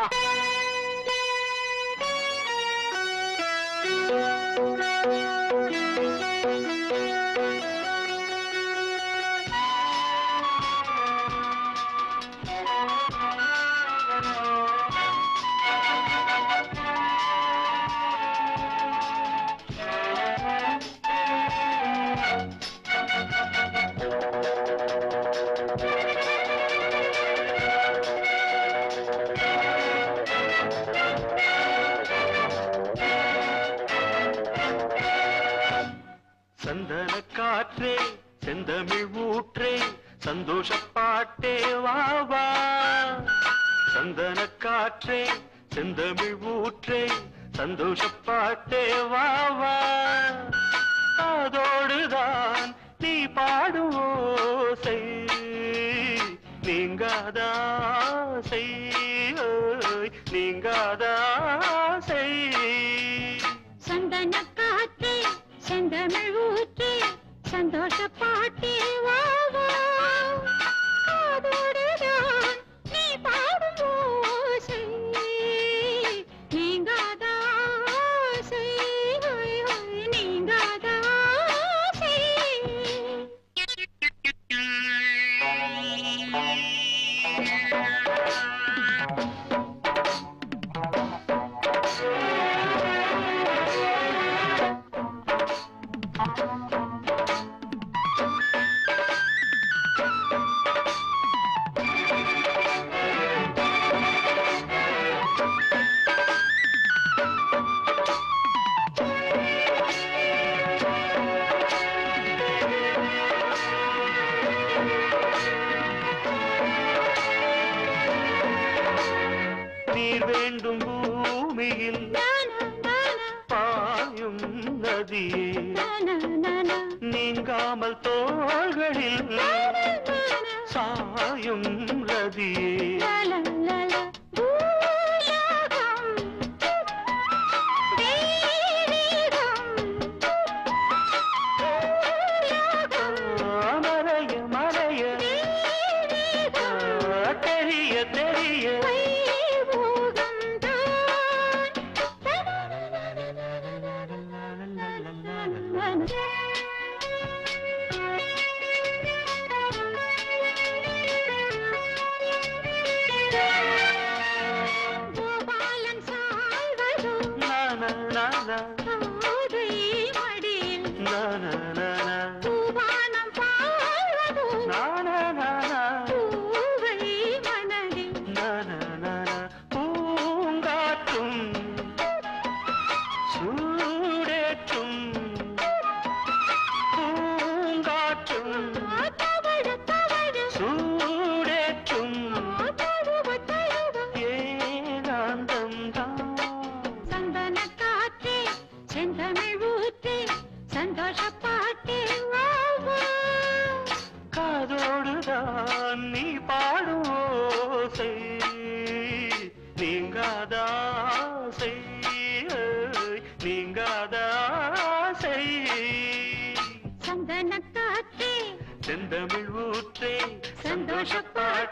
சந்தன காற்றே செந்தமிழ் ஊற்றே சந்தோஷ பாட்டே வா வா சந்தன காற்றே செந்தமிழ் ஊற்றே சந்தோஷ பாட்டே வா வா அதோடுதான் நீ பாடும் ஓசை நீங்காதாசை ஓய், நீங்காதாசை சந்தன காற்றே செந்தமிழ் ஊற்றே சந்தோஷ பாட்டே வா வா காதோடுதான் நீ பாடும் ஓசை நீங்காத ஆசை ஹோய் ஹோய் நீங்காத ஆசை நீர் வேண்டும் பூமியில் நானா நானா பாயும் நதியே நானா நானா நீங்காமல் தோள்களில் நானா சாயும் ரதியே லல லல பூலோகம் தெய்வீகம் பூலோகம் மறைய மறைய தெய்வீகம் தெரிய தெரிய வைபோகம் தான் கோபாலன் சாய்வதோ நான நான கோதை மடியில் நான நான பூவானம் பாழ்வதோ நான நான பூவை மனதில் நனநன பூங்காற்றும் சூடேற்றும் பூங்காற்றும் தவழ தவழ சூடேற்றும் தழுவ தழுவ ஏகாந்தம் தான் சந்தன காற்றே செந்தமிழ் ஊற்றே சந்தோஷ பாட்டே வா வா காதோடுதான் நீ பாடும் ஓசை நீங்காதாசை நீங்காதாசை சந்தன காற்றே செந்தமிழ் ஊற்றே சந்தோஷ பாட்டு